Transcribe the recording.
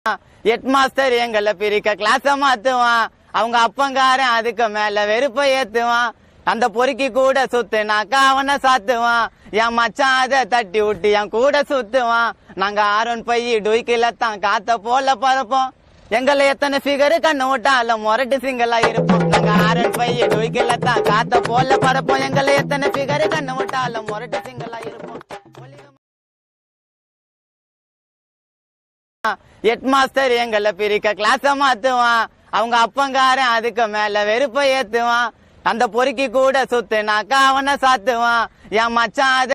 head master எங்களை பிரிக்க கிளாஸ மாத்துவான் அவங்க அப்பங்காரன் அதுக்கு மேல வெறுப்பை ஏத்துவான் அந்த பொறுக்கி கூட சுத்துனாக்கா அவனை சாத்துவான் என் மச்சான் அதை தட்டி விட்டு என் கூட சுத்துவான் நாங்க ஆரோன் பைய டுய்க்கில தான் காத்த போல பறப்போம் எங்களை எத்தனை ஃபிகரு கண்ணு விட்டாலும் முரட்டு சிங்கலா இருப்போம் நாங்க ஆரன் பைய டுய்க்கில தான் காத்த போல பறப்போம் எங்களை எத்தனை ஃபிகரு கண்ணு விட்டாலும் முரட்டு சிங்கலா இருப்போம் ஹெட் மாஸ்டர் எங்களை பிரிக்க கிளாஸ மாத்துவான் அவங்க அப்பங்காரன் அதுக்கு மேல வெறுப்பை ஏத்துவான் அந்த பொறுக்கி கூட சுத்துனாக்கா அவனை சாத்துவான் என் மச்சான் அதை